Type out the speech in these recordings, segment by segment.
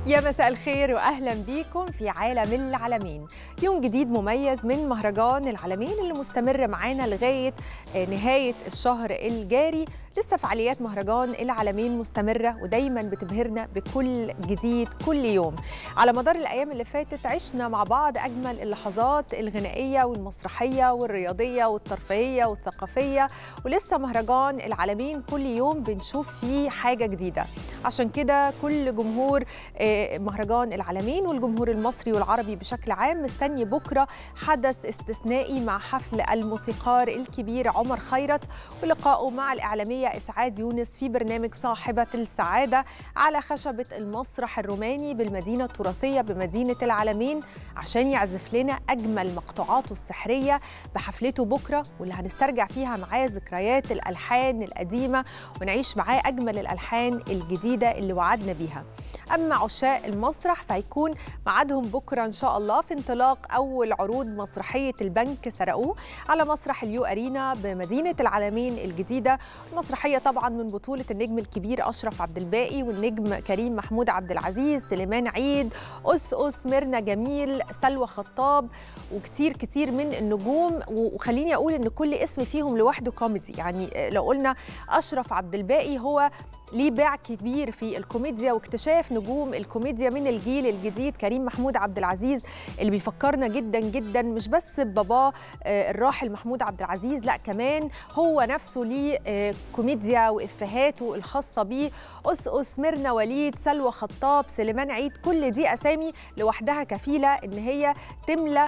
يا مساء الخير واهلا بيكم في عالم العالمين يوم جديد مميز من مهرجان العالمين اللي مستمر معانا لغايه نهايه الشهر الجاري لسه فعاليات مهرجان العالمين مستمرة ودايما بتبهرنا بكل جديد كل يوم على مدار الأيام اللي فاتت عشنا مع بعض أجمل اللحظات الغنائية والمسرحية والرياضية والترفيهية والثقافية ولسه مهرجان العالمين كل يوم بنشوف فيه حاجة جديدة عشان كده كل جمهور مهرجان العالمين والجمهور المصري والعربي بشكل عام مستني بكرة حدث استثنائي مع حفل الموسيقار الكبير عمر خيرت ولقائه مع الإعلامية إسعاد يونس في برنامج صاحبة السعادة على خشبة المسرح الروماني بالمدينة التراثية بمدينة العالمين عشان يعزف لنا أجمل مقطوعاته السحرية بحفلته بكرة واللي هنسترجع فيها معاه ذكريات الألحان القديمة ونعيش معاه أجمل الألحان الجديدة اللي وعدنا بيها أما عشاق المسرح فهيكون ميعادهم بكرة إن شاء الله في انطلاق أول عروض مسرحية البنك سرقوه على مسرح اليو أرينا بمدينة العالمين الجديدة المسرحية طبعا من بطولة النجم الكبير أشرف عبد الباقي والنجم كريم محمود عبد العزيز سليمان عيد أس أس ميرنا جميل سلوى خطاب وكتير كتير من النجوم وخليني أقول إن كل اسم فيهم لوحده كوميدي يعني لو قلنا أشرف عبد الباقي هو ليه باع كبير في الكوميديا واكتشاف نجوم الكوميديا من الجيل الجديد كريم محمود عبد العزيز اللي بيفكرنا جدا جدا مش بس بباباه الراحل محمود عبد العزيز لا كمان هو نفسه ليه كوميديا وافهاته الخاصه بيه اس اس ميرنا وليد سلوى خطاب سليمان عيد كل دي اسامي لوحدها كفيله ان هي تملى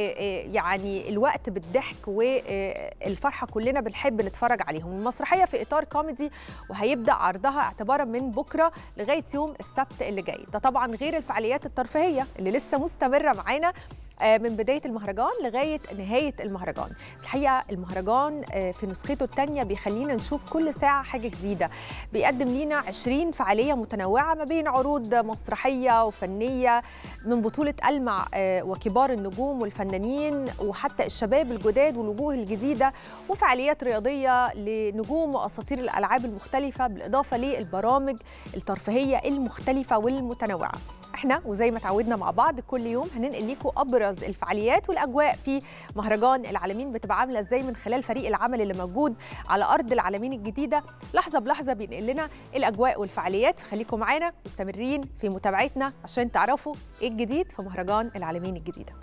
يعني الوقت بالضحك والفرحه كلنا بنحب نتفرج عليهم المسرحيه في اطار كوميدي وهيبدا عرضها اعتبارا من بكره لغايه يوم السبت اللي جاي ده طبعا غير الفعاليات الترفيهيه اللي لسه مستمره معانا من بدايه المهرجان لغايه نهايه المهرجان الحقيقه المهرجان في نسخته الثانيه بيخلينا نشوف كل ساعه حاجه جديده بيقدم لينا 20 فعاليه متنوعه ما بين عروض مسرحيه وفنيه من بطوله المع وكبار النجوم والفنانين وحتى الشباب الجداد والوجوه الجديده وفعاليات رياضيه لنجوم واساطير الالعاب المختلفه بالاضافه للبرامج الترفيهيه المختلفه والمتنوعه احنا وزي ما تعودنا مع بعض كل يوم هننقل لكم ابرز الفعاليات والاجواء في مهرجان العالمين بتبقى عامله ازاي من خلال فريق العمل اللي موجود على ارض العالمين الجديده لحظه بلحظه بينقل لنا الاجواء والفعاليات فخليكم معانا مستمرين في متابعتنا عشان تعرفوا ايه الجديد في مهرجان العالمين الجديده